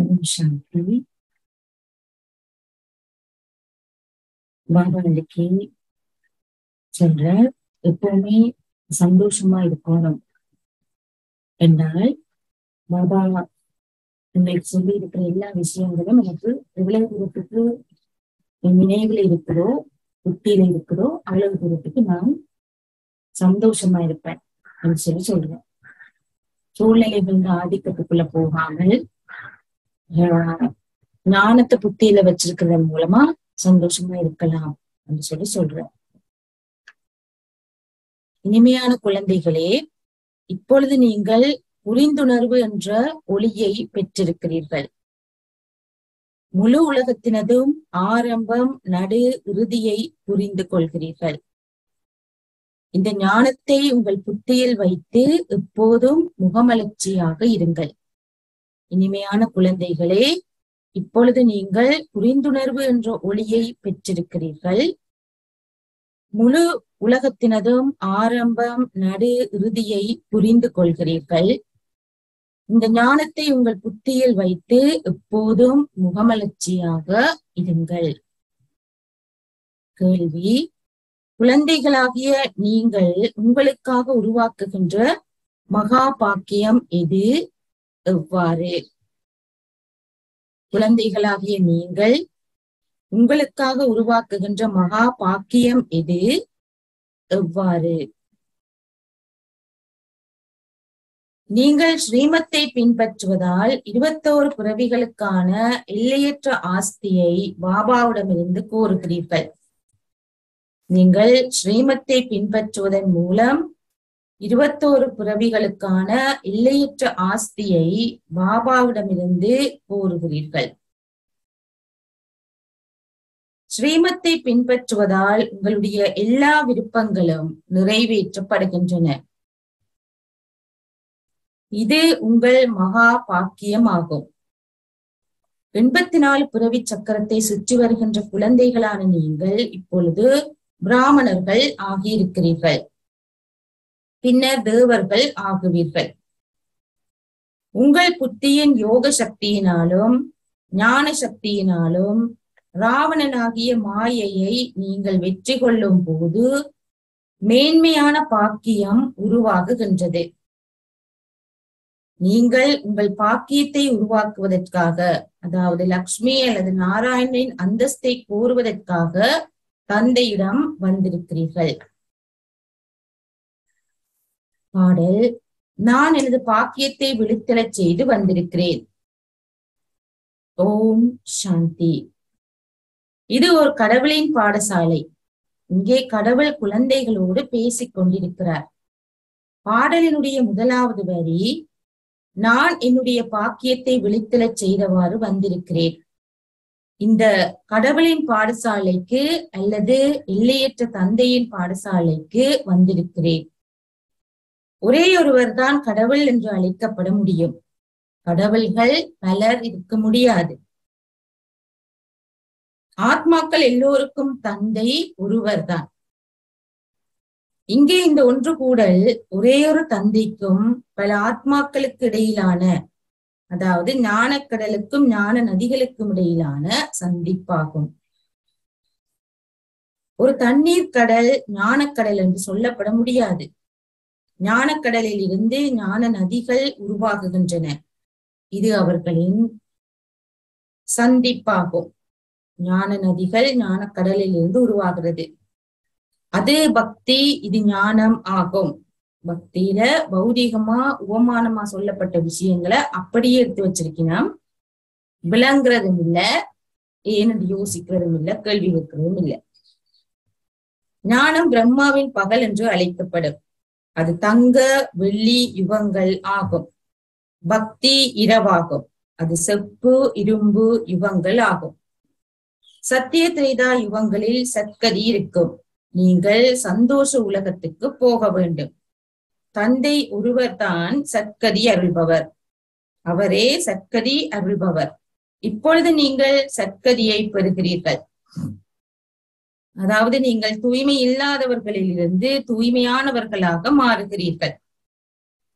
ஓம் சாந்தி பாபா இன்னைக்கு சொல்ற எப்பவுமே சந்தோஷமா இருக்கணும் என்றால் பாபா உங்களுக்கு சொல்லி இருக்கிற எல்லா விஷயங்களும் நமக்கு எவ்வளவு தூரத்துக்கு நினைவுல இருக்கிறோ புத்தியில இருக்கிறோ அவ்வளவு தூரத்துக்கு நான் சந்தோஷமா இருப்பேன் அப்படின்னு சொல்லி சொல்றேன் சூழ்நிலைகள் ஆதிக்கத்துக்குள்ள போகாமல் ஆஹ் ஞானத்தை புத்தியில வச்சிருக்கிறது மூலமா சந்தோஷமா இருக்கலாம் அப்படின்னு சொல்லி சொல்றேன் இனிமையான குழந்தைகளே இப்பொழுது நீங்கள் புரிந்துணர்வு என்ற ஒளியை பெற்றிருக்கிறீர்கள் முழு உலகத்தினதும் ஆரம்பம் நடு இறுதியை புரிந்து கொள்கிறீர்கள் இந்த ஞானத்தை உங்கள் புத்தியில் வைத்து எப்போதும் முகமலர்ச்சியாக இருங்கள் இனிமையான குழந்தைகளே இப்பொழுது நீங்கள் புரிந்துணர்வு என்ற ஒளியை பெற்றிருக்கிறீர்கள் முழு உலகத்தினதும் ஆரம்பம் நடு இறுதியை புரிந்து கொள்கிறீர்கள் இந்த ஞானத்தை உங்கள் புத்தியில் வைத்து எப்போதும் முகமலர்ச்சியாக இருங்கள் கேள்வி குழந்தைகளாகிய நீங்கள் உங்களுக்காக உருவாக்குகின்ற மகா பாக்கியம் எது எவ்வாறு குழந்தைகளாகிய நீங்கள் உங்களுக்காக உருவாக்குகின்ற மகா பாக்கியம் எது எவ்வாறு நீங்கள் ஸ்ரீமத்தை பின்பற்றுவதால் இருபத்தோரு பிறவிகளுக்கான எல்லையற்ற ஆஸ்தியை பாபாவிடமிருந்து கோருகிறீர்கள் நீங்கள் ஸ்ரீமத்தை பின்பற்றுவதன் மூலம் இருபத்தோரு பிறவிகளுக்கான எல்லையற்ற ஆஸ்தியை பாபாவிடமிருந்து கோருகிறீர்கள் ஸ்ரீமத்தை பின்பற்றுவதால் உங்களுடைய எல்லா விருப்பங்களும் நிறைவேற்றப்படுகின்றன இது உங்கள் மகா பாக்கியம் ஆகும் எண்பத்தி நாலு பிறவி சக்கரத்தை சுற்றி வருகின்ற குழந்தைகளான நீங்கள் இப்பொழுது பிராமணர்கள் ஆகியிருக்கிறீர்கள் பின்னர் தேவர்கள் ஆகுவீர்கள் உங்கள் புத்தியின் யோக சக்தியினாலும் ஞான சக்தியினாலும் ராவணனாகிய மாயையை நீங்கள் வெற்றி கொள்ளும் போது மேன்மையான பாக்கியம் உருவாகுகின்றது நீங்கள் உங்கள் பாக்கியத்தை உருவாக்குவதற்காக அதாவது லக்ஷ்மி அல்லது நாராயணனின் அந்தஸ்தை கோருவதற்காக தந்தையிடம் வந்திருக்கிறீர்கள் பாடல் நான் எனது பாக்கியத்தை விழித்தெழச் செய்து வந்திருக்கிறேன் ஓம் சாந்தி இது ஒரு கடவுளின் பாடசாலை இங்கே கடவுள் குழந்தைகளோடு பேசிக் கொண்டிருக்கிறார் பாடலினுடைய முதலாவது வரி நான் என்னுடைய பாக்கியத்தை விழித்தெழச் செய்தவாறு வந்திருக்கிறேன் இந்த கடவுளின் பாடசாலைக்கு அல்லது எல்லையற்ற தந்தையின் பாடசாலைக்கு வந்திருக்கிறேன் ஒரே ஒருவர் தான் கடவுள் என்று அழைக்கப்பட முடியும் கடவுள்கள் பலர் இருக்க முடியாது ஆத்மாக்கள் எல்லோருக்கும் தந்தை ஒருவர் தான் இங்கே இந்த ஒன்று கூடல் ஒரே ஒரு தந்தைக்கும் பல ஆத்மாக்களுக்கு இடையிலான அதாவது ஞானக்கடலுக்கும் ஞான நதிகளுக்கும் இடையிலான சந்திப்பாகும் ஒரு தண்ணீர் கடல் ஞானக்கடல் என்று சொல்லப்பட முடியாது ஞானக்கடலில் இருந்து ஞான நதிகள் உருவாகுகின்றன இது அவர்களின் சந்திப்பாகும் ஞான நதிகள் ஞானக்கடலில் இருந்து உருவாகிறது அது பக்தி இது ஞானம் ஆகும் பக்தியில பௌதிகமா உபமானமா சொல்லப்பட்ட விஷயங்களை அப்படியே எடுத்து வச்சிருக்கணும் விளங்குறதும் இல்ல ஏன்னு யோசிக்கிறதும் இல்ல கேள்வி வைக்கிறதும் இல்ல ஞானம் பிரம்மாவின் பகல் என்று அழைக்கப்படும் அது தங்க வெள்ளி யுகங்கள் ஆகும் பக்தி இரவாகும் அது செப்பு இரும்பு யுகங்கள் ஆகும் சத்திய திரேதா யுகங்களில் சத்கதி இருக்கும் நீங்கள் சந்தோஷ உலகத்துக்கு போக வேண்டும் தந்தை ஒருவர் தான் சத்கதி அருள்பவர் அவரே சத்கதி அருள்பவர் இப்பொழுது நீங்கள் சத்கதியை பெறுகிறீர்கள் அதாவது நீங்கள் தூய்மை இல்லாதவர்களிலிருந்து தூய்மையானவர்களாக மாறுகிறீர்கள்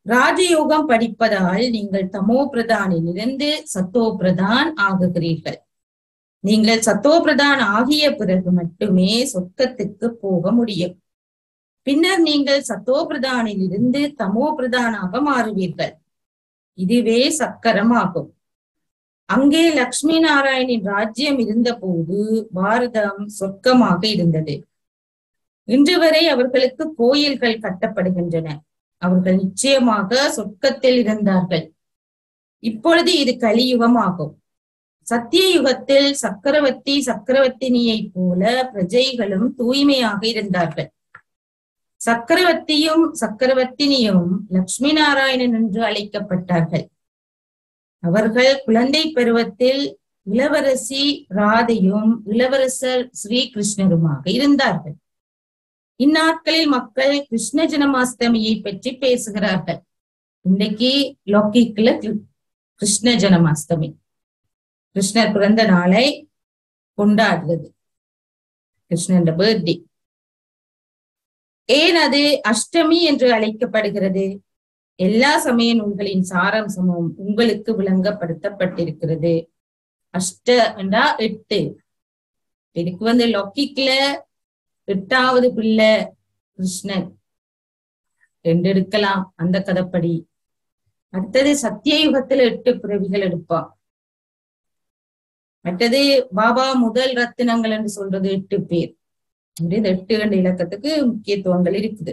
ராஜயோகம் படிப்பதால் நீங்கள் தமோ பிரதானிலிருந்து சத்தோ பிரதான் ஆகுகிறீர்கள் நீங்கள் சத்தோ பிரதான் ஆகிய பிறகு மட்டுமே சொர்க்கத்துக்கு போக முடியும் பின்னர் நீங்கள் சத்தோ பிரதானிலிருந்து தமோ பிரதானாக மாறுவீர்கள் இதுவே சக்கரம் ஆகும் அங்கே லக்ஷ்மி நாராயணின் ராஜ்யம் இருந்தபோது பாரதம் சொர்க்கமாக இருந்தது இன்று வரை அவர்களுக்கு கோயில்கள் கட்டப்படுகின்றன அவர்கள் நிச்சயமாக சொர்க்கத்தில் இருந்தார்கள் இப்பொழுது இது கலியுகமாகும் சத்திய யுகத்தில் சக்கரவர்த்தி சக்கரவர்த்தினியை போல பிரஜைகளும் தூய்மையாக இருந்தார்கள் சக்கரவர்த்தியும் சக்கரவர்த்தினியும் லட்சுமி நாராயணன் என்று அழைக்கப்பட்டார்கள் அவர்கள் குழந்தை பருவத்தில் இளவரசி ராதையும் இளவரசர் ஸ்ரீகிருஷ்ணருமாக இருந்தார்கள் இந்நாட்களில் மக்கள் கிருஷ்ண ஜனமாஸ்தமியை பற்றி பேசுகிறார்கள் இன்னைக்கு லௌகிக்ல கிருஷ்ண ஜனமாஸ்தமி கிருஷ்ணர் பிறந்த நாளை கொண்டாடுறது கிருஷ்ணன் பர்த்டே ஏன் அது அஷ்டமி என்று அழைக்கப்படுகிறது எல்லா சமய நூல்களின் சாராம்சமும் உங்களுக்கு விளங்கப்படுத்தப்பட்டிருக்கிறது அஷ்ட என்றா எட்டு இதுக்கு வந்து லொக்கிக்ல எட்டாவது பிள்ளை கிருஷ்ணன் ரெண்டு எடுக்கலாம் அந்த கதைப்படி அடுத்தது சத்திய யுகத்துல எட்டு பிறவிகள் எடுப்பான் மற்றது பாபா முதல் ரத்தினங்கள் என்று சொல்றது எட்டு பேர் இந்த எட்டு என்ற இலக்கத்துக்கு முக்கியத்துவங்கள் இருக்குது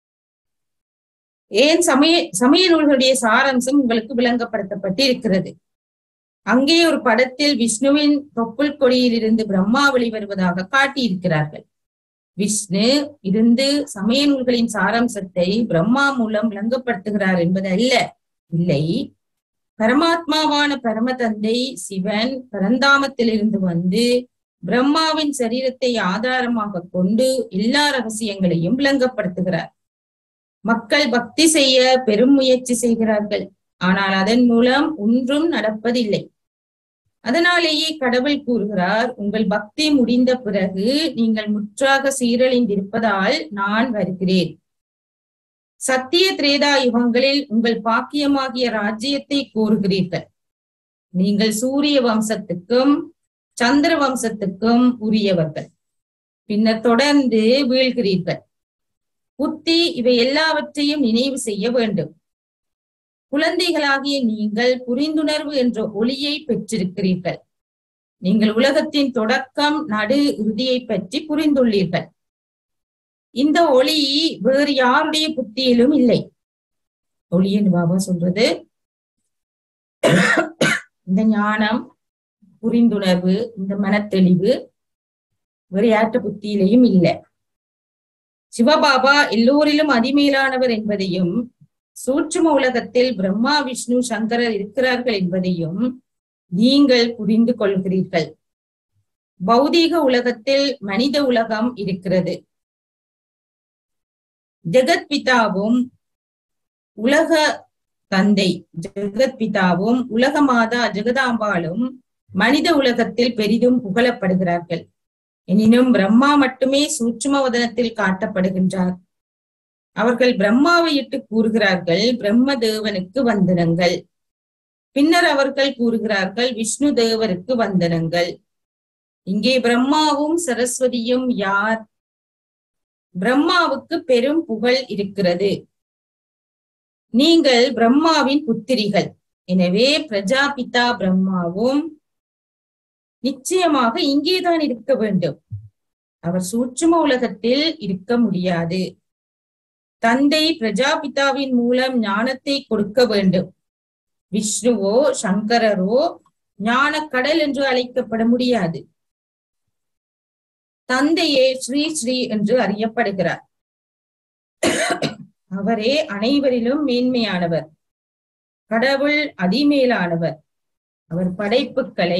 ஏன் சமய சமய நூல்களுடைய சாரம்சம் உங்களுக்கு விளங்கப்படுத்தப்பட்டு இருக்கிறது அங்கே ஒரு படத்தில் விஷ்ணுவின் தொப்புள் கொடியில் இருந்து பிரம்மா வெளிவருவதாக காட்டியிருக்கிறார்கள் விஷ்ணு இருந்து சமய நூல்களின் சாராம்சத்தை பிரம்மா மூலம் விளங்கப்படுத்துகிறார் என்பது அல்ல இல்லை பரமாத்மாவான பரமதந்தை சிவன் பரந்தாமத்திலிருந்து வந்து பிரம்மாவின் சரீரத்தை ஆதாரமாக கொண்டு எல்லா ரகசியங்களையும் விளங்கப்படுத்துகிறார் மக்கள் பக்தி செய்ய பெரும் முயற்சி செய்கிறார்கள் ஆனால் அதன் மூலம் ஒன்றும் நடப்பதில்லை அதனாலேயே கடவுள் கூறுகிறார் உங்கள் பக்தி முடிந்த பிறகு நீங்கள் முற்றாக சீரழிந்திருப்பதால் நான் வருகிறேன் சத்திய திரேதா யுகங்களில் உங்கள் பாக்கியமாகிய ராஜ்யத்தை கூறுகிறீர்கள் நீங்கள் சூரிய வம்சத்துக்கும் சந்திர வம்சத்துக்கும் உரியவர்கள் பின்னர் தொடர்ந்து வீழ்கிறீர்கள் புத்தி இவை எல்லாவற்றையும் நினைவு செய்ய வேண்டும் குழந்தைகளாகிய நீங்கள் புரிந்துணர்வு என்ற ஒளியை பெற்றிருக்கிறீர்கள் நீங்கள் உலகத்தின் தொடக்கம் நடு இறுதியை பற்றி புரிந்துள்ளீர்கள் இந்த ஒளி வேறு யாருடைய புத்தியிலும் இல்லை ஒளியின் பாபா சொல்றது இந்த ஞானம் புரிந்துணர்வு இந்த மனத்தெளிவு வேறு யார்ட்ட புத்தியிலையும் இல்லை சிவபாபா எல்லோரிலும் அதிமேலானவர் என்பதையும் சூட்சும உலகத்தில் பிரம்மா விஷ்ணு சங்கரர் இருக்கிறார்கள் என்பதையும் நீங்கள் புரிந்து கொள்கிறீர்கள் பௌதீக உலகத்தில் மனித உலகம் இருக்கிறது ஜெகத் பிதாவும் உலக தந்தை ஜெகத் பிதாவும் உலக மாதா ஜெகதாம்பாலும் மனித உலகத்தில் பெரிதும் புகழப்படுகிறார்கள் எனினும் பிரம்மா மட்டுமே சூட்சும வதனத்தில் காட்டப்படுகின்றார் அவர்கள் பிரம்மாவை இட்டு கூறுகிறார்கள் பிரம்ம தேவனுக்கு வந்தனங்கள் பின்னர் அவர்கள் கூறுகிறார்கள் விஷ்ணு தேவருக்கு வந்தனங்கள் இங்கே பிரம்மாவும் சரஸ்வதியும் யார் பிரம்மாவுக்கு பெரும் புகழ் இருக்கிறது நீங்கள் பிரம்மாவின் புத்திரிகள் எனவே பிரஜாபிதா பிரம்மாவும் நிச்சயமாக இங்கேதான் இருக்க வேண்டும் அவர் சூட்சும உலகத்தில் இருக்க முடியாது தந்தை பிரஜாபிதாவின் மூலம் ஞானத்தை கொடுக்க வேண்டும் விஷ்ணுவோ சங்கரரோ ஞான கடல் என்று அழைக்கப்பட முடியாது தந்தையே ஸ்ரீ ஸ்ரீ என்று அறியப்படுகிறார் அவரே அனைவரிலும் மேன்மையானவர் கடவுள் அதிமேலானவர் அவர் படைப்புகளை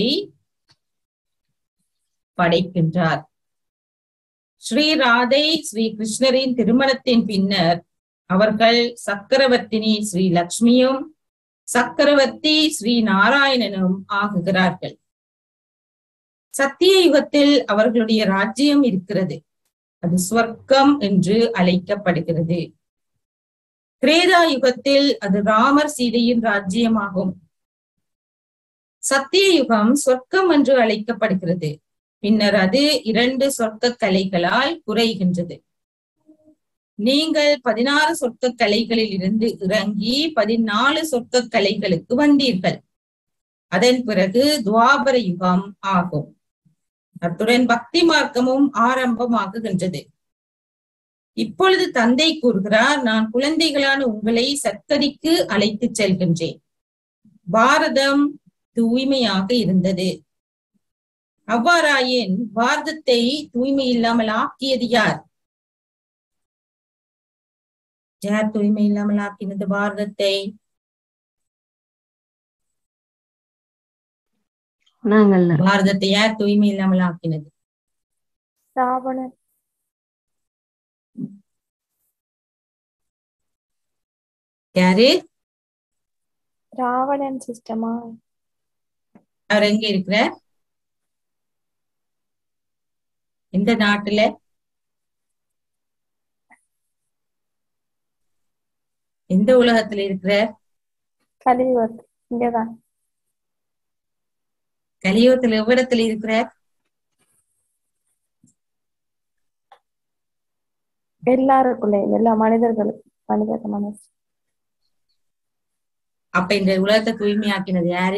படைக்கின்றார் ஸ்ரீ ராதை ஸ்ரீ கிருஷ்ணரின் திருமணத்தின் பின்னர் அவர்கள் சக்கரவர்த்தினி ஸ்ரீ லக்ஷ்மியும் சக்கரவர்த்தி ஸ்ரீ நாராயணனும் ஆகுகிறார்கள் சத்திய யுகத்தில் அவர்களுடைய ராஜ்யம் இருக்கிறது அது ஸ்வர்க்கம் என்று அழைக்கப்படுகிறது திரேதா யுகத்தில் அது ராமர் சீதையின் ராஜ்யமாகும் சத்திய யுகம் சொர்க்கம் என்று அழைக்கப்படுகிறது பின்னர் அது இரண்டு சொர்க்க கலைகளால் குறைகின்றது நீங்கள் பதினாறு சொர்க்க கலைகளில் இருந்து இறங்கி பதினாலு சொர்க்க கலைகளுக்கு வந்தீர்கள் அதன் பிறகு துவாபர யுகம் ஆகும் அத்துடன் பக்தி மார்க்கமும் ஆரம்பமாகுகின்றது இப்பொழுது தந்தை கூறுகிறார் நான் குழந்தைகளான உங்களை சத்தரிக்கு அழைத்துச் செல்கின்றேன் பாரதம் தூய்மையாக இருந்தது அவ்வாறாயின் பாரதத்தை தூய்மை இல்லாமல் ஆக்கியது யார் யார் தூய்மை இல்லாமல் ஆக்கினது பாரதத்தை நாங்கள் பாரதத்தை யார் தூய்மை இல்லாமல் ஆக்கினது ராவணன் யாரு ராவணன் சிஸ்டமா அவர் எங்க இருக்கிறார் எந்த நாட்டுல எந்த உலகத்துல இருக்கிறார் கலியுகத் இங்கதான் கலியுகத்துல எவ்விடத்துல இருக்கிறார் எல்லாருக்குள்ளே எல்லா மனிதர்களும் மனிதர்கள் மனசு அப்ப இந்த உலகத்தை தூய்மையாக்கினது யாரு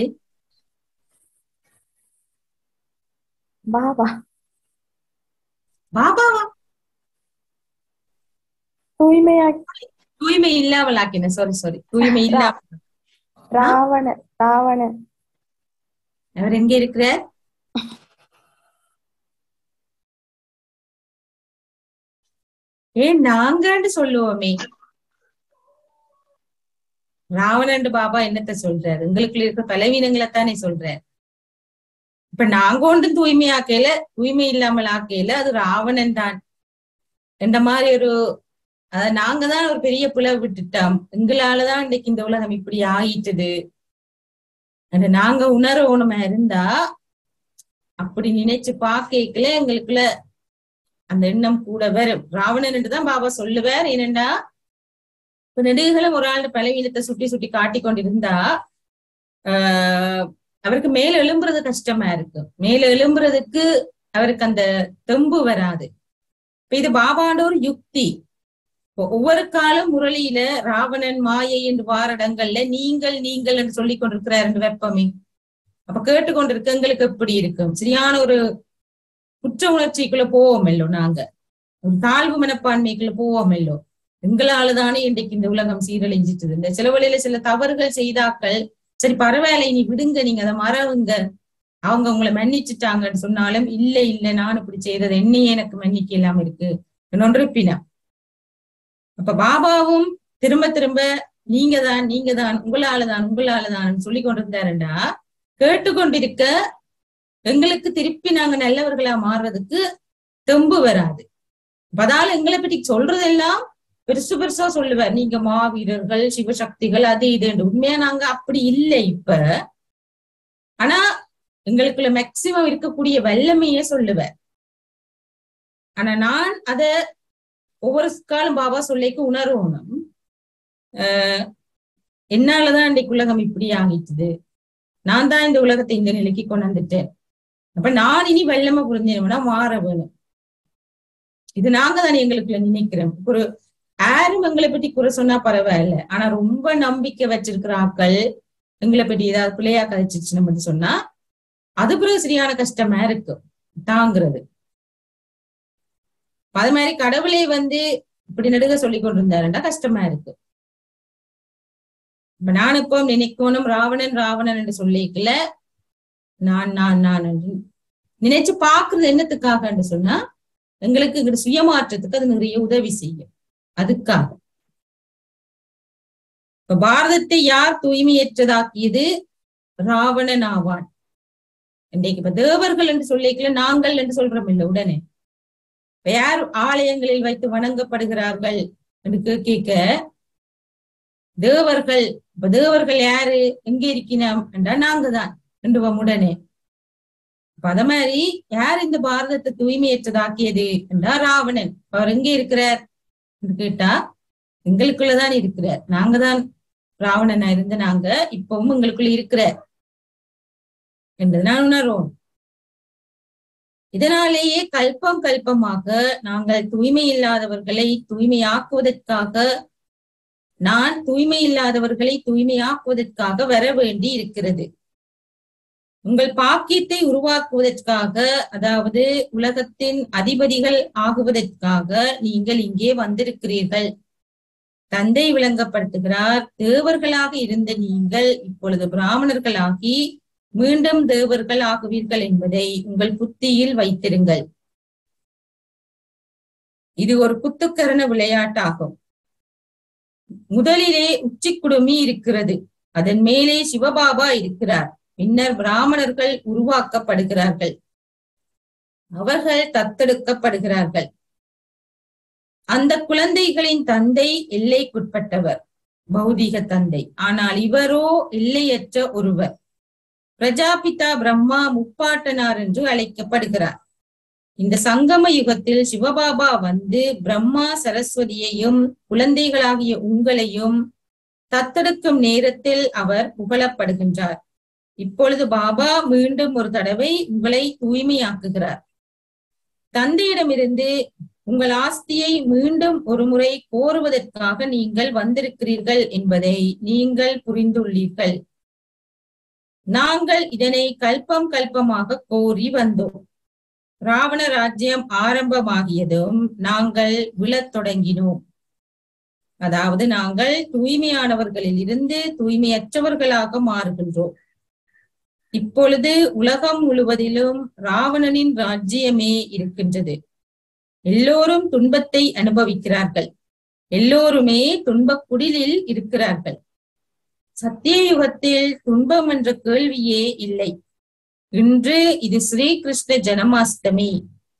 பாபா பாபாவா தூய்மையா தூய்மை இல்லாமல் ஆக்கின சாரி சாரி தூய்மை இல்லாமல் ராவணன் ராவணன் அவர் எங்க இருக்கிறார் ஏன் நாங்கன்னு சொல்லுவோமே ராவணன் பாபா என்னத்த சொல்றாரு உங்களுக்குள்ள இருக்க பலவீனங்களை தானே சொல்றாரு இப்ப நாங்க ஒன்றும் தூய்மை ஆக்கையில தூய்மை இல்லாமல் ஆக்கையில அது ராவணன் தான் இந்த மாதிரி ஒரு அத நாங்க தான் ஒரு பெரிய பிளவு விட்டுட்டோம் எங்களாலதான் இன்னைக்கு இந்த உலகம் இப்படி ஆயிட்டுது அது நாங்க உணர்வோணுமா இருந்தா அப்படி நினைச்சு பாக்கல எங்களுக்குள்ள அந்த எண்ணம் கூட வரும் ராவணன் தான் பாபா சொல்லுவார் ஏனென்றா இப்ப நெடுகளும் ஒரு ஆள் பலவீனத்தை சுட்டி சுட்டி காட்டி கொண்டிருந்தா ஆஹ் அவருக்கு மேல எழும்புறது கஷ்டமா இருக்கு மேல எழும்புறதுக்கு அவருக்கு அந்த தெம்பு வராது இப்ப இது பாபாண்ட ஒரு யுக்தி ஒவ்வொரு காலம் முரளியில ராவணன் மாயை என்று வாரடங்கள்ல நீங்கள் நீங்கள் என்று சொல்லி கொண்டிருக்கிறார் என்று வெப்பமே அப்ப கேட்டுக்கொண்டிருக்க எங்களுக்கு எப்படி இருக்கும் சரியான ஒரு குற்ற உணர்ச்சிக்குள்ள போவோம் இல்லோ நாங்க ஒரு தாழ்வு மனப்பான்மைக்குள்ள போவோம் இல்லோ எங்களால தானே இன்றைக்கு இந்த உலகம் சீரழிஞ்சிட்டு இந்த சில வழியில சில தவறுகள் செய்தாக்கள் சரி பரவாயில்ல நீ விடுங்க நீங்க அதை மறவுங்க அவங்க உங்களை மன்னிச்சுட்டாங்கன்னு சொன்னாலும் இல்ல இல்ல நான் இப்படி செய்தது என்னையே எனக்கு மன்னிக்க இல்லாம இருக்கு ஒன்றிப்பினா அப்ப பாபாவும் திரும்ப திரும்ப நீங்க தான் நீங்க தான் உங்களாலதான் உங்களாலதான் சொல்லி கொண்டிருந்தாருண்டா கேட்டுக்கொண்டிருக்க எங்களுக்கு திருப்பி நாங்க நல்லவர்களா மாறுறதுக்கு தெம்பு வராது அதால எங்களை பற்றி சொல்றதெல்லாம் பெருசு பெருசா சொல்லுவார் நீங்க மாவீரர்கள் சிவசக்திகள் அது இது உண்மையா நாங்க அப்படி இல்லை இப்ப ஆனா எங்களுக்குள்ள மேக்சிமம் இருக்கக்கூடிய வல்லமையே சொல்லுவார் ஆனா நான் அத ஒவ்வொரு காலம் பாபா சொல்லிக்கு உணர்வணும் ஆஹ் என்னாலதான் இன்றைக்கு உலகம் இப்படி ஆகிட்டுது நான் தான் இந்த உலகத்தை இந்த நிலைக்கு கொண்டு வந்துட்டேன் அப்ப நான் இனி வெள்ளமா புரிஞ்சேன்னா மாற வேணும் இது நாங்க தானே எங்களுக்குள்ள நினைக்கிறோம் ஒரு யாரும் எங்களை பத்தி குறை சொன்னா பரவாயில்ல ஆனா ரொம்ப நம்பிக்கை வச்சிருக்கிற ஆக்கள் எங்களை பத்தி ஏதாவது பிள்ளையா கதைச்சிச்சு நம்ம சொன்னா அது பிறகு சரியான கஷ்டமா இருக்கு தாங்கிறது அது மாதிரி கடவுளே வந்து இப்படி நடுக சொல்லி கொண்டிருந்தாருன்னா கஷ்டமா இருக்கு இப்ப நான் இப்போ நினைக்கணும் ராவணன் ராவணன் என்று சொல்லிக்கல நான் நான் நான் என்று நினைச்சு பாக்குறது என்னத்துக்காக சொன்னா எங்களுக்கு எங்க சுயமாற்றத்துக்கு அது நிறைய உதவி செய்யும் அதுக்காக இப்ப பாரதத்தை யார் தூய்மையற்றதாக்கியது ராவணன் ஆவான் இன்றைக்கு இப்ப தேவர்கள் என்று சொல்லிக்கல நாங்கள் என்று சொல்றோம் இல்லை உடனே யார் ஆலயங்களில் வைத்து வணங்கப்படுகிறார்கள் என்று கேட்க தேவர்கள் இப்ப தேவர்கள் யாரு எங்க இருக்கிறோம் என்றா நாங்க தான் என்றுவோம் உடனே அப்ப அத மாதிரி யார் இந்த பாரதத்தை தூய்மையற்றதாக்கியது என்றா ராவணன் அவர் எங்க இருக்கிறார் என்று கேட்டா எங்களுக்குள்ளதான் இருக்கிறார் நாங்க தான் ராவணனா இருந்த நாங்க இப்பவும் எங்களுக்குள்ள இருக்கிறார் என்பதை நான் உணர்வோம் இதனாலேயே கல்பம் கல்பமாக நாங்கள் தூய்மை இல்லாதவர்களை தூய்மையாக்குவதற்காக நான் தூய்மை இல்லாதவர்களை தூய்மையாக்குவதற்காக வர வேண்டி இருக்கிறது உங்கள் பாக்கியத்தை உருவாக்குவதற்காக அதாவது உலகத்தின் அதிபதிகள் ஆகுவதற்காக நீங்கள் இங்கே வந்திருக்கிறீர்கள் தந்தை விளங்கப்படுத்துகிறார் தேவர்களாக இருந்த நீங்கள் இப்பொழுது பிராமணர்களாகி மீண்டும் தேவர்கள் ஆகுவீர்கள் என்பதை உங்கள் புத்தியில் வைத்திருங்கள் இது ஒரு குத்துக்கரண விளையாட்டாகும் முதலிலே உச்சி குடுமி இருக்கிறது அதன் மேலே சிவபாபா இருக்கிறார் பின்னர் பிராமணர்கள் உருவாக்கப்படுகிறார்கள் அவர்கள் தத்தெடுக்கப்படுகிறார்கள் அந்த குழந்தைகளின் தந்தை எல்லைக்குட்பட்டவர் பௌதிக தந்தை ஆனால் இவரோ எல்லையற்ற ஒருவர் பிரஜாபிதா பிரம்மா முப்பாட்டனார் என்று அழைக்கப்படுகிறார் இந்த சங்கம யுகத்தில் சிவபாபா வந்து பிரம்மா சரஸ்வதியையும் குழந்தைகளாகிய உங்களையும் தத்தெடுக்கும் நேரத்தில் அவர் புகழப்படுகின்றார் இப்பொழுது பாபா மீண்டும் ஒரு தடவை உங்களை தூய்மையாக்குகிறார் தந்தையிடமிருந்து உங்கள் ஆஸ்தியை மீண்டும் ஒரு முறை கோருவதற்காக நீங்கள் வந்திருக்கிறீர்கள் என்பதை நீங்கள் புரிந்துள்ளீர்கள் நாங்கள் இதனை கல்பம் கல்பமாக கோரி வந்தோம் ராவண ராஜ்யம் ஆரம்பமாகியதும் நாங்கள் விழத் தொடங்கினோம் அதாவது நாங்கள் தூய்மையானவர்களில் இருந்து தூய்மையற்றவர்களாக மாறுகின்றோம் இப்பொழுது உலகம் முழுவதிலும் ராவணனின் ராஜ்யமே இருக்கின்றது எல்லோரும் துன்பத்தை அனுபவிக்கிறார்கள் எல்லோருமே துன்பக் குடிலில் இருக்கிறார்கள் சத்திய யுகத்தில் துன்பம் என்ற கேள்வியே இல்லை இன்று இது ஸ்ரீகிருஷ்ண ஜனமாஷ்டமி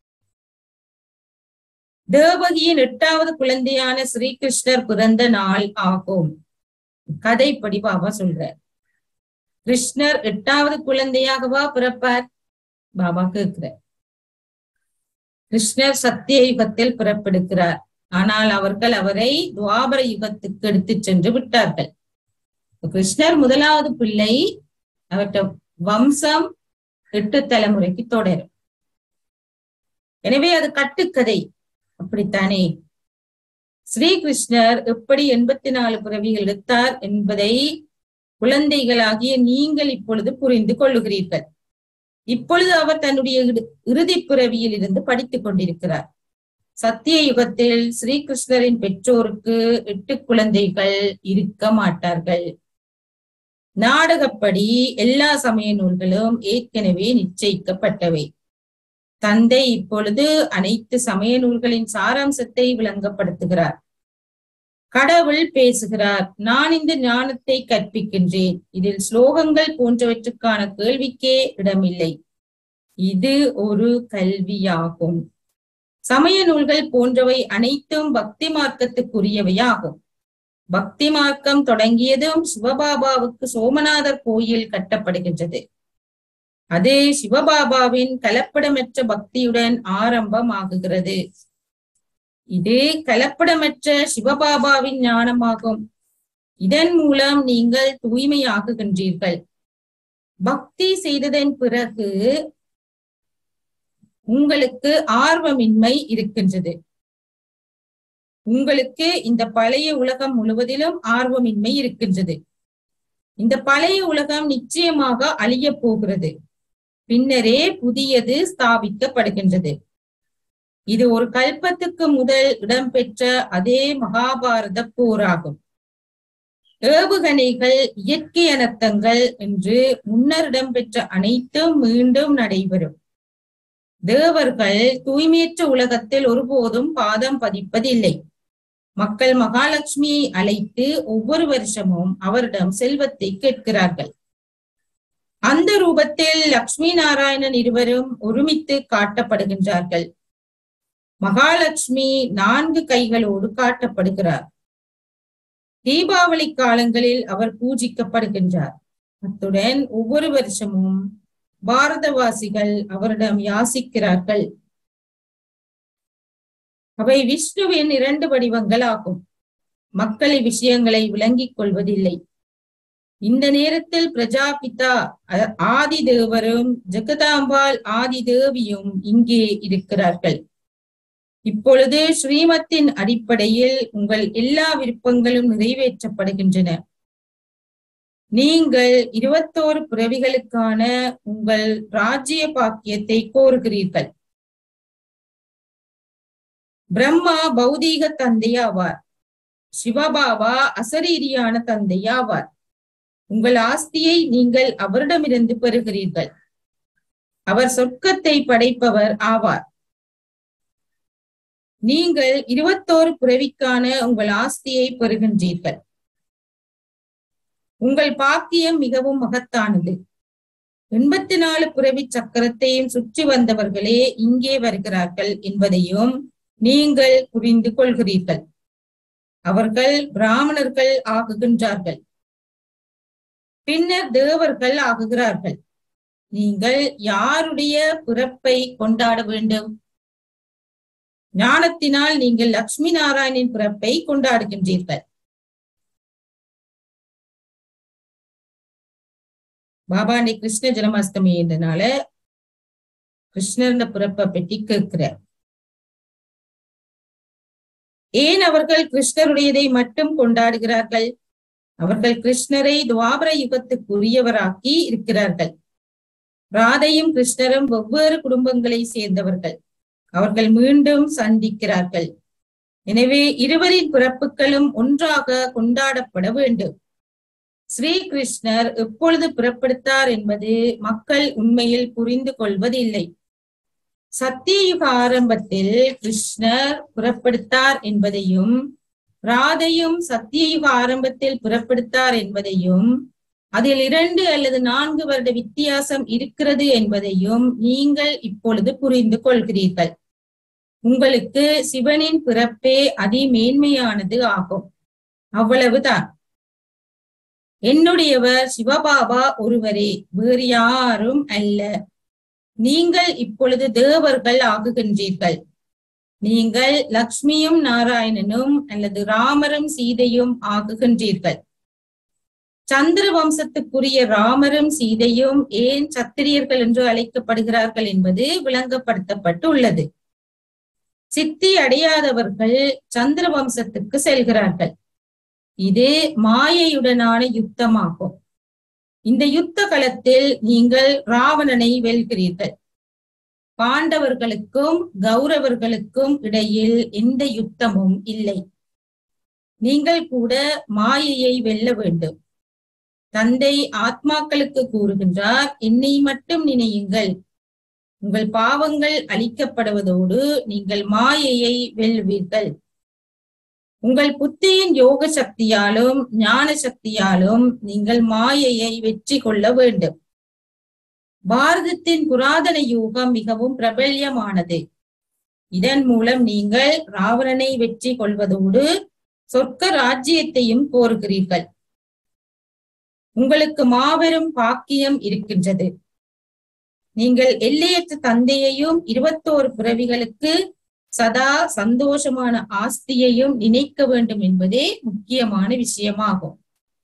தேவகியின் எட்டாவது குழந்தையான ஸ்ரீகிருஷ்ணர் பிறந்த நாள் ஆகும் கதைப்படி பாபா சொல்றார் கிருஷ்ணர் எட்டாவது குழந்தையாகவா பிறப்பார் பாபா கேட்கிறார் கிருஷ்ணர் சத்திய யுகத்தில் பிறப்பெடுக்கிறார் ஆனால் அவர்கள் அவரை துவாபர யுகத்துக்கு எடுத்துச் சென்று விட்டார்கள் கிருஷ்ணர் முதலாவது பிள்ளை அவற்ற வம்சம் எட்டு தலைமுறைக்கு தொடரும் எனவே அது கட்டுக்கதை அப்படித்தானே ஸ்ரீகிருஷ்ணர் எப்படி எண்பத்தி நாலு பிறவிகள் எடுத்தார் என்பதை குழந்தைகளாகிய நீங்கள் இப்பொழுது புரிந்து கொள்ளுகிறீர்கள் இப்பொழுது அவர் தன்னுடைய இறுதி பிறவியில் இருந்து படித்துக் கொண்டிருக்கிறார் சத்திய யுகத்தில் ஸ்ரீகிருஷ்ணரின் பெற்றோருக்கு எட்டு குழந்தைகள் இருக்க மாட்டார்கள் நாடகப்படி எல்லா சமய நூல்களும் ஏற்கனவே நிச்சயிக்கப்பட்டவை தந்தை இப்பொழுது அனைத்து சமய நூல்களின் சாராம்சத்தை விளங்கப்படுத்துகிறார் கடவுள் பேசுகிறார் நான் இந்த ஞானத்தை கற்பிக்கின்றேன் இதில் ஸ்லோகங்கள் போன்றவற்றுக்கான கேள்விக்கே இடமில்லை இது ஒரு கல்வியாகும் சமய நூல்கள் போன்றவை அனைத்தும் பக்தி மார்க்கத்துக்குரியவையாகும் பக்தி மார்க்கம் தொடங்கியதும் சிவபாபாவுக்கு சோமநாதர் கோயில் கட்டப்படுகின்றது அது சிவபாபாவின் கலப்படமற்ற பக்தியுடன் ஆரம்பமாகுகிறது இது கலப்படமற்ற சிவபாபாவின் ஞானமாகும் இதன் மூலம் நீங்கள் தூய்மையாகுகின்றீர்கள் பக்தி செய்ததன் பிறகு உங்களுக்கு ஆர்வமின்மை இருக்கின்றது உங்களுக்கு இந்த பழைய உலகம் முழுவதிலும் ஆர்வமின்மை இருக்கின்றது இந்த பழைய உலகம் நிச்சயமாக அழிய போகிறது பின்னரே புதியது ஸ்தாபிக்கப்படுகின்றது இது ஒரு கல்பத்துக்கு முதல் இடம்பெற்ற அதே மகாபாரத போராகும் ஏவுகணைகள் இயற்கை அனர்த்தங்கள் என்று முன்னர் இடம்பெற்ற அனைத்தும் மீண்டும் நடைபெறும் தேவர்கள் தூய்மையற்ற உலகத்தில் ஒருபோதும் பாதம் பதிப்பதில்லை மக்கள் மகாலட்சுமியை அழைத்து ஒவ்வொரு வருஷமும் அவரிடம் செல்வத்தை கேட்கிறார்கள் அந்த ரூபத்தில் லக்ஷ்மி நாராயணன் இருவரும் ஒருமித்து காட்டப்படுகின்றார்கள் மகாலட்சுமி நான்கு கைகளோடு காட்டப்படுகிறார் தீபாவளி காலங்களில் அவர் பூஜிக்கப்படுகின்றார் அத்துடன் ஒவ்வொரு வருஷமும் பாரதவாசிகள் அவரிடம் யாசிக்கிறார்கள் அவை விஷ்ணுவின் இரண்டு வடிவங்கள் ஆகும் மக்கள் விஷயங்களை விளங்கிக் கொள்வதில்லை இந்த நேரத்தில் பிரஜாபிதா அ- ஆதி தேவரும் ஜெகதாம்பாள் ஆதி தேவியும் இங்கே இருக்கிறார்கள் இப்பொழுது ஸ்ரீமத்தின் அடிப்படையில் உங்கள் எல்லா விருப்பங்களும் நிறைவேற்றப்படுகின்றன நீங்கள் இருபத்தோரு பிறவிகளுக்கான உங்கள் ராஜ்ய பாக்கியத்தை கோருகிறீர்கள் பிரம்மா பௌதீக தந்தையாவார் சிவபாபா அசரீரியான தந்தையாவார் உங்கள் ஆஸ்தியை நீங்கள் அவரிடமிருந்து பெறுகிறீர்கள் அவர் சொர்க்கத்தை படைப்பவர் ஆவார் நீங்கள் இருபத்தோரு பிறவிக்கான உங்கள் ஆஸ்தியை பெறுகின்றீர்கள் உங்கள் பாக்கியம் மிகவும் மகத்தானது எண்பத்தி நாலு பிறவி சக்கரத்தையும் சுற்றி வந்தவர்களே இங்கே வருகிறார்கள் என்பதையும் நீங்கள் புரிந்து கொள்கிறீர்கள் அவர்கள் பிராமணர்கள் ஆகுகின்றார்கள் பின்னர் தேவர்கள் ஆகுகிறார்கள் நீங்கள் யாருடைய பிறப்பை கொண்டாட வேண்டும் ஞானத்தினால் நீங்கள் லக்ஷ்மி நாராயணின் பிறப்பை கொண்டாடுகின்றீர்கள் பாபாண்டி கிருஷ்ண ஜென்மாஷ்டமி என்றனால கிருஷ்ணர் பிறப்பை பற்றி கேட்கிறார் ஏன் அவர்கள் கிருஷ்ணருடையதை மட்டும் கொண்டாடுகிறார்கள் அவர்கள் கிருஷ்ணரை துவாபர யுகத்துக்குரியவராக்கி இருக்கிறார்கள் ராதையும் கிருஷ்ணரும் வெவ்வேறு குடும்பங்களை சேர்ந்தவர்கள் அவர்கள் மீண்டும் சந்திக்கிறார்கள் எனவே இருவரின் பிறப்புகளும் ஒன்றாக கொண்டாடப்பட வேண்டும் ஸ்ரீ கிருஷ்ணர் எப்பொழுது பிறப்படுத்தார் என்பது மக்கள் உண்மையில் புரிந்து கொள்வதில்லை சத்தியயுக ஆரம்பத்தில் கிருஷ்ணர் புறப்படுத்தார் என்பதையும் ராதையும் சத்தியயுக ஆரம்பத்தில் புறப்படுத்தார் என்பதையும் அதில் இரண்டு அல்லது நான்கு வருட வித்தியாசம் இருக்கிறது என்பதையும் நீங்கள் இப்பொழுது புரிந்து கொள்கிறீர்கள் உங்களுக்கு சிவனின் பிறப்பே அதிமேன்மையானது ஆகும் அவ்வளவுதான் என்னுடையவர் சிவபாபா ஒருவரே வேறு யாரும் அல்ல நீங்கள் இப்பொழுது தேவர்கள் ஆகுகின்றீர்கள் நீங்கள் லக்ஷ்மியும் நாராயணனும் அல்லது ராமரும் சீதையும் ஆகுகின்றீர்கள் சந்திர வம்சத்துக்குரிய ராமரும் சீதையும் ஏன் சத்திரியர்கள் என்று அழைக்கப்படுகிறார்கள் என்பது விளங்கப்படுத்தப்பட்டு உள்ளது சித்தி அடையாதவர்கள் சந்திர வம்சத்துக்கு செல்கிறார்கள் இது மாயையுடனான யுத்தமாகும் இந்த யுத்த களத்தில் நீங்கள் ராவணனை வெல்கிறீர்கள் பாண்டவர்களுக்கும் கௌரவர்களுக்கும் இடையில் எந்த யுத்தமும் இல்லை நீங்கள் கூட மாயையை வெல்ல வேண்டும் தந்தை ஆத்மாக்களுக்கு கூறுகின்றார் என்னை மட்டும் நினையுங்கள் உங்கள் பாவங்கள் அழிக்கப்படுவதோடு நீங்கள் மாயையை வெல்வீர்கள் உங்கள் புத்தியின் யோக சக்தியாலும் ஞான சக்தியாலும் நீங்கள் மாயையை வெற்றி கொள்ள வேண்டும் பாரதத்தின் புராதன யூகம் மிகவும் பிரபல்யமானது இதன் மூலம் நீங்கள் ராவணனை வெற்றி கொள்வதோடு சொர்க்க ராஜ்யத்தையும் கோருகிறீர்கள் உங்களுக்கு மாபெரும் பாக்கியம் இருக்கின்றது நீங்கள் எல்லையற்ற தந்தையையும் இருபத்தோரு பிறவிகளுக்கு சதா சந்தோஷமான ஆஸ்தியையும் நினைக்க வேண்டும் என்பதே முக்கியமான விஷயமாகும்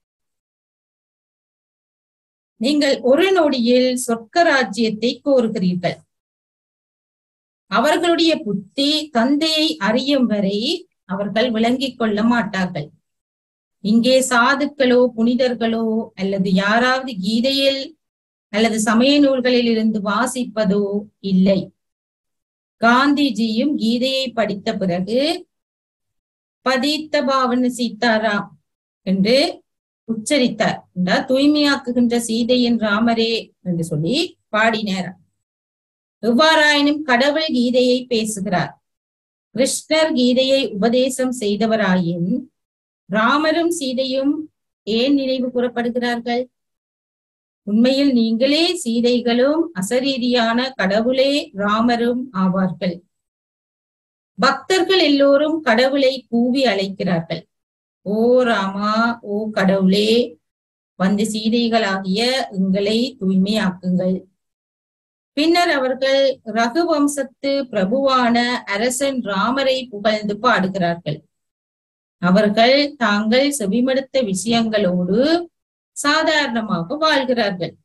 நீங்கள் ஒரு நொடியில் சொர்க்க ராஜ்யத்தை கோருகிறீர்கள் அவர்களுடைய புத்தி தந்தையை அறியும் வரை அவர்கள் விளங்கிக் கொள்ள மாட்டார்கள் இங்கே சாதுக்களோ புனிதர்களோ அல்லது யாராவது கீதையில் அல்லது சமய நூல்களில் இருந்து வாசிப்பதோ இல்லை காந்திஜியும் கீதையை படித்த பிறகு பதித்த பாவன சீதாராம் என்று உச்சரித்தார் என்றால் தூய்மையாக்குகின்ற சீதையின் ராமரே என்று சொல்லி பாடினார் எவ்வாறாயினும் கடவுள் கீதையை பேசுகிறார் கிருஷ்ணர் கீதையை உபதேசம் செய்தவராயின் ராமரும் சீதையும் ஏன் நினைவு கூறப்படுகிறார்கள் உண்மையில் நீங்களே சீதைகளும் அசரீதியான கடவுளே ராமரும் ஆவார்கள் பக்தர்கள் எல்லோரும் கடவுளை கூவி அழைக்கிறார்கள் ஓ ராமா ஓ கடவுளே வந்து சீதைகளாகிய எங்களை தூய்மையாக்குங்கள் பின்னர் அவர்கள் ரகுவம்சத்து பிரபுவான அரசன் ராமரை புகழ்ந்து பாடுகிறார்கள் அவர்கள் தாங்கள் செவிமடுத்த விஷயங்களோடு சாதாரணமாக வாழ்கிறார்கள்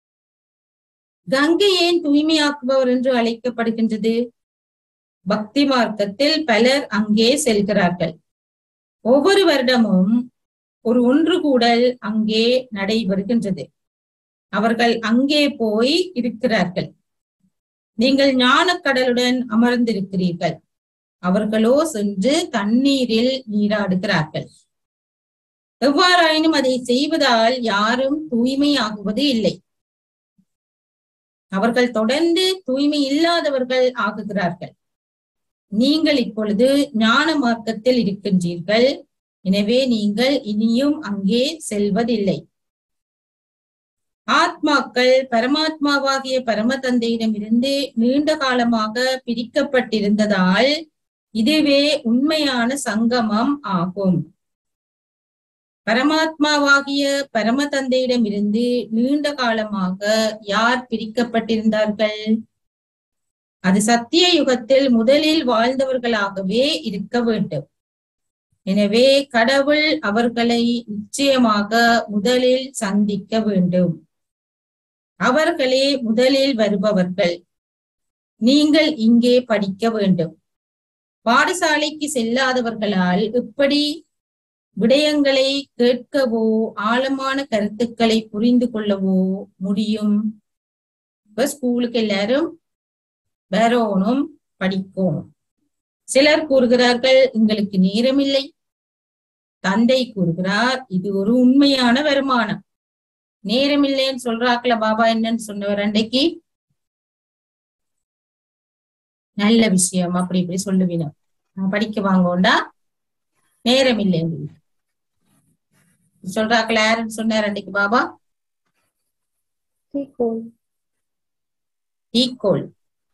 கங்கை ஏன் தூய்மையாக்குபவர் என்று அழைக்கப்படுகின்றது பக்தி மார்க்கத்தில் பலர் அங்கே செல்கிறார்கள் ஒவ்வொரு வருடமும் ஒரு ஒன்று கூடல் அங்கே நடைபெறுகின்றது அவர்கள் அங்கே போய் இருக்கிறார்கள் நீங்கள் ஞானக்கடலுடன் அமர்ந்திருக்கிறீர்கள் அவர்களோ சென்று தண்ணீரில் நீராடுகிறார்கள் எவ்வாறாயினும் அதை செய்வதால் யாரும் தூய்மையாகுவது இல்லை அவர்கள் தொடர்ந்து தூய்மை இல்லாதவர்கள் ஆகுகிறார்கள் நீங்கள் இப்பொழுது ஞான மார்க்கத்தில் இருக்கின்றீர்கள் எனவே நீங்கள் இனியும் அங்கே செல்வதில்லை ஆத்மாக்கள் பரமாத்மாவாகிய பரம தந்தையிடமிருந்து நீண்ட காலமாக பிரிக்கப்பட்டிருந்ததால் இதுவே உண்மையான சங்கமம் ஆகும் பரமாத்மாவாகிய பரம தந்தையிடமிருந்து நீண்ட காலமாக யார் பிரிக்கப்பட்டிருந்தார்கள் அது சத்திய யுகத்தில் முதலில் வாழ்ந்தவர்களாகவே இருக்க வேண்டும் எனவே கடவுள் அவர்களை நிச்சயமாக முதலில் சந்திக்க வேண்டும் அவர்களே முதலில் வருபவர்கள் நீங்கள் இங்கே படிக்க வேண்டும் பாடசாலைக்கு செல்லாதவர்களால் எப்படி விடயங்களை கேட்கவோ ஆழமான கருத்துக்களை புரிந்து கொள்ளவோ முடியும் இப்ப ஸ்கூலுக்கு எல்லாரும் வரணும் படிக்கணும் சிலர் கூறுகிறார்கள் எங்களுக்கு நேரமில்லை தந்தை கூறுகிறார் இது ஒரு உண்மையான வருமானம் நேரமில்லைன்னு சொல்றாக்கல பாபா என்னன்னு சொன்னவர் அன்றைக்கு நல்ல விஷயம் அப்படி இப்படி சொல்லுவீங்க நான் படிக்க வாங்கோண்டா நேரம் இல்லைன்னு சொல்றாக்கல யாருன்னு சொன்னார் அன்றைக்கு பாபா டீகோல் ஈக்குவல்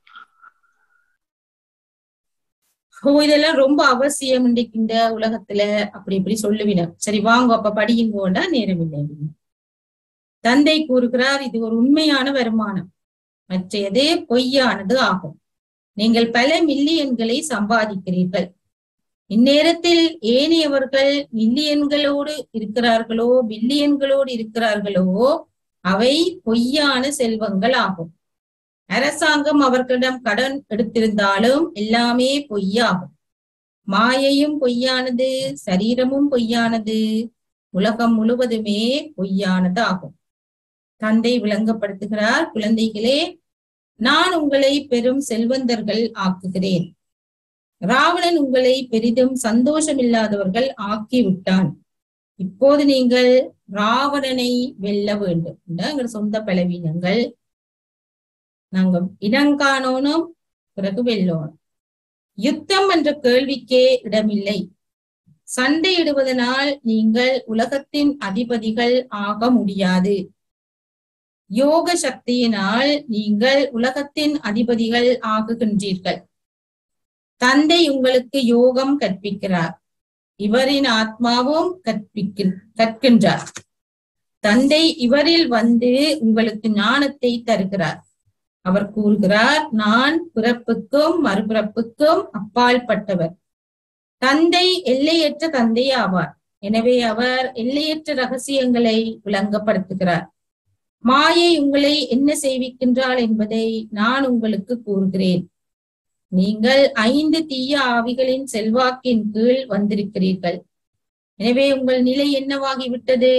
ஓ இதெல்லாம் ரொம்ப அவசியம் இன்றைக்கு இந்த உலகத்துல அப்படி இப்படி சொல்லுவினர் சரி வாங்க அப்ப படியுங்கோண்டா நேரம் இல்லை தந்தை கூறுகிறார் இது ஒரு உண்மையான வருமானம் மற்றையது பொய்யானது ஆகும் நீங்கள் பல மில்லியன்களை சம்பாதிக்கிறீர்கள் இந்நேரத்தில் ஏனையவர்கள் மில்லியன்களோடு இருக்கிறார்களோ பில்லியன்களோடு இருக்கிறார்களோ அவை பொய்யான செல்வங்கள் ஆகும் அரசாங்கம் அவர்களிடம் கடன் எடுத்திருந்தாலும் எல்லாமே பொய்யாகும் மாயையும் பொய்யானது சரீரமும் பொய்யானது உலகம் முழுவதுமே பொய்யானது ஆகும் தந்தை விளங்கப்படுத்துகிறார் குழந்தைகளே நான் உங்களை பெரும் செல்வந்தர்கள் ஆக்குகிறேன் ராவணன் உங்களை பெரிதும் சந்தோஷமில்லாதவர்கள் ஆக்கி விட்டான் இப்போது நீங்கள் ராவணனை வெல்ல வேண்டும் எங்கள் சொந்த பலவீனங்கள் நாங்க இடங்காணோனும் பிறகு வெல்லோனும் யுத்தம் என்ற கேள்விக்கே இடமில்லை சண்டையிடுவதனால் நீங்கள் உலகத்தின் அதிபதிகள் ஆக முடியாது யோக சக்தியினால் நீங்கள் உலகத்தின் அதிபதிகள் ஆகுகின்றீர்கள் தந்தை உங்களுக்கு யோகம் கற்பிக்கிறார் இவரின் ஆத்மாவும் கற்பிக்க கற்கின்றார் தந்தை இவரில் வந்து உங்களுக்கு ஞானத்தை தருகிறார் அவர் கூறுகிறார் நான் பிறப்புக்கும் மறுபிறப்புக்கும் அப்பால் பட்டவர் தந்தை எல்லையற்ற தந்தை ஆவார் எனவே அவர் எல்லையற்ற ரகசியங்களை விளங்கப்படுத்துகிறார் மாயை உங்களை என்ன செய்விக்கின்றாள் என்பதை நான் உங்களுக்கு கூறுகிறேன் நீங்கள் ஐந்து தீய ஆவிகளின் செல்வாக்கின் கீழ் வந்திருக்கிறீர்கள் எனவே உங்கள் நிலை என்னவாகிவிட்டது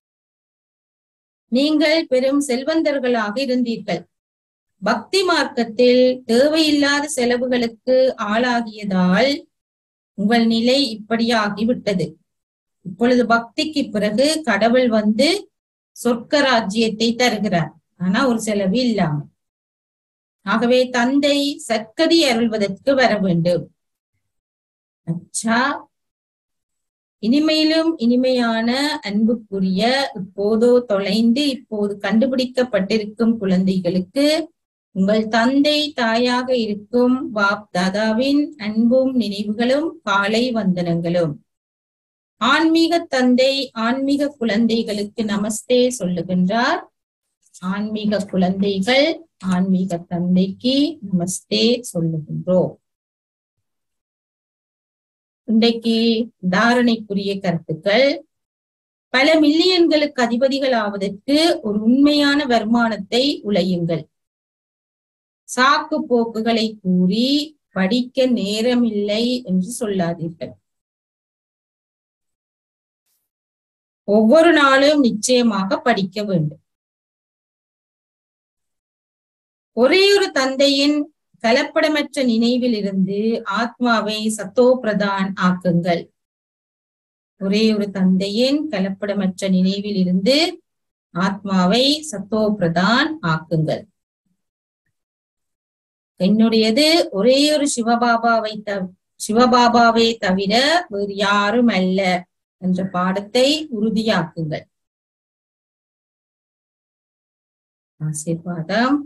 நீங்கள் பெரும் செல்வந்தர்களாக இருந்தீர்கள் பக்தி மார்க்கத்தில் தேவையில்லாத செலவுகளுக்கு ஆளாகியதால் உங்கள் நிலை இப்படியாகிவிட்டது இப்பொழுது பக்திக்கு பிறகு கடவுள் வந்து சொர்க்க ராஜ்யத்தை தருகிறார் ஆனா ஒரு செலவு இல்லாம ஆகவே தந்தை சற்கதி அருள்வதற்கு வர வேண்டும் அச்சா இனிமையிலும் இனிமையான அன்புக்குரிய இப்போதோ தொலைந்து இப்போது கண்டுபிடிக்கப்பட்டிருக்கும் குழந்தைகளுக்கு உங்கள் தந்தை தாயாக இருக்கும் பாப் தாதாவின் அன்பும் நினைவுகளும் காலை வந்தனங்களும் ஆன்மீக தந்தை ஆன்மீக குழந்தைகளுக்கு நமஸ்தே சொல்லுகின்றார் ஆன்மீக குழந்தைகள் ஆன்மீக தந்தைக்கு நமஸ்தே சொல்லுகின்றோம் இன்றைக்கு தாரணைக்குரிய கருத்துக்கள் பல மில்லியன்களுக்கு அதிபதிகள் ஆவதற்கு ஒரு உண்மையான வருமானத்தை உழையுங்கள் சாக்கு போக்குகளை கூறி படிக்க நேரமில்லை என்று சொல்லாதீர்கள் ஒவ்வொரு நாளும் நிச்சயமாக படிக்க வேண்டும் ஒரே ஒரு தந்தையின் கலப்படமற்ற நினைவில் இருந்து ஆத்மாவை சத்தோ பிரதான் ஆக்குங்கள் ஒரே ஒரு தந்தையின் கலப்படமற்ற நினைவில் இருந்து ஆத்மாவை சத்தோ பிரதான் ஆக்குங்கள் என்னுடையது ஒரே ஒரு சிவபாபாவை த சிவபாபாவை தவிர வேறு யாரும் அல்ல என்ற பாடத்தை உறுதியாக்குங்கள் ஆசீர்வாதம்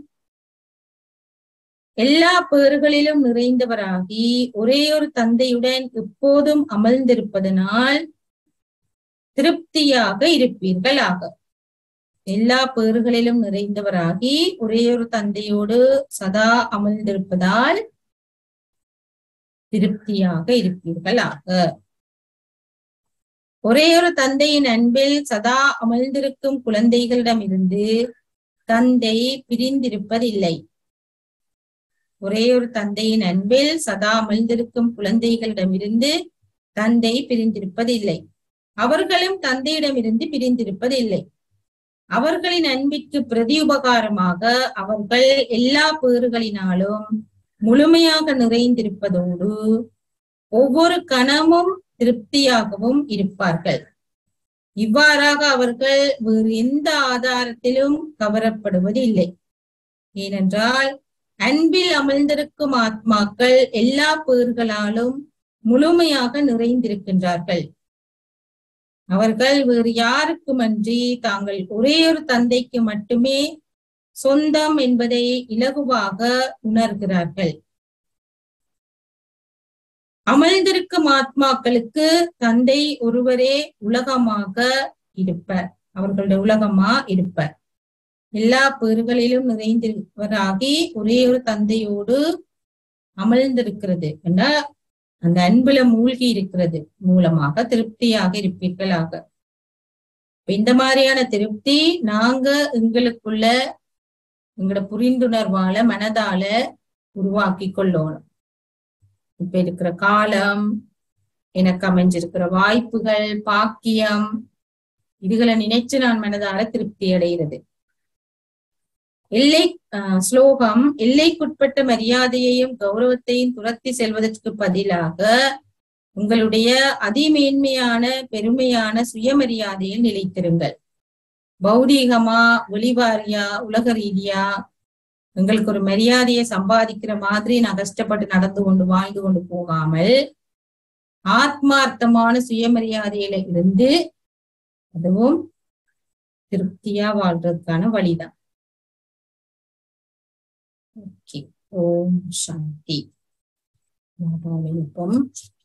எல்லா பேறுகளிலும் நிறைந்தவராகி ஒரே ஒரு தந்தையுடன் எப்போதும் அமர்ந்திருப்பதனால் திருப்தியாக இருப்பீர்களாக எல்லா பேறுகளிலும் நிறைந்தவராகி ஒரே ஒரு தந்தையோடு சதா அமர்ந்திருப்பதால் திருப்தியாக இருப்பீர்களாக ஒரே ஒரு தந்தையின் அன்பில் சதா அமர்ந்திருக்கும் குழந்தைகளிடமிருந்து தந்தை பிரிந்திருப்பதில்லை ஒரே ஒரு தந்தையின் அன்பில் சதா அமர்ந்திருக்கும் குழந்தைகளிடமிருந்து தந்தை பிரிந்திருப்பதில்லை அவர்களும் தந்தையிடமிருந்து பிரிந்திருப்பதில்லை அவர்களின் அன்பிற்கு பிரதியுபகாரமாக அவர்கள் எல்லா பேறுகளினாலும் முழுமையாக நிறைந்திருப்பதோடு ஒவ்வொரு கணமும் திருப்தியாகவும் இருப்பார்கள் இவ்வாறாக அவர்கள் வேறு எந்த ஆதாரத்திலும் கவரப்படுவதில்லை ஏனென்றால் அன்பில் அமர்ந்திருக்கும் ஆத்மாக்கள் எல்லா பேர்களாலும் முழுமையாக நிறைந்திருக்கின்றார்கள் அவர்கள் வேறு யாருக்குமன்றி தாங்கள் ஒரே ஒரு தந்தைக்கு மட்டுமே சொந்தம் என்பதை இலகுவாக உணர்கிறார்கள் அமர்ந்திருக்கும் ஆத்மாக்களுக்கு தந்தை ஒருவரே உலகமாக இருப்பர் அவர்களுடைய உலகமா இருப்பர் எல்லா பேறுகளிலும் நிறைந்திருப்பவராகி ஒரே ஒரு தந்தையோடு அமர்ந்திருக்கிறது என்ற அந்த அன்புல மூழ்கி இருக்கிறது மூலமாக திருப்தியாக இருப்பீர்களாக இந்த மாதிரியான திருப்தி நாங்க எங்களுக்குள்ள எங்களோட புரிந்துணர்வால மனதால உருவாக்கி கொள்ளணும் இப்ப இருக்கிற காலம் எனக்கு அமைஞ்சிருக்கிற வாய்ப்புகள் பாக்கியம் இதுகளை நினைச்சு நான் மனதால திருப்தி அடைகிறது எல்லை ஸ்லோகம் எல்லைக்குட்பட்ட மரியாதையையும் கௌரவத்தையும் துரத்தி செல்வதற்கு பதிலாக உங்களுடைய அதிமேன்மையான பெருமையான சுயமரியாதையில் நிலைத்திருங்கள் பௌதீகமா ஒளிவாரியா உலக ரீதியா எங்களுக்கு ஒரு மரியாதையை சம்பாதிக்கிற மாதிரி நான் கஷ்டப்பட்டு நடந்து கொண்டு வாழ்ந்து கொண்டு போகாமல் ஆத்மார்த்தமான சுயமரியாதையில இருந்து அதுவும் திருப்தியா வாழ்றதுக்கான வழிதான் ஓகே ஓம் சாந்தி விருப்பம்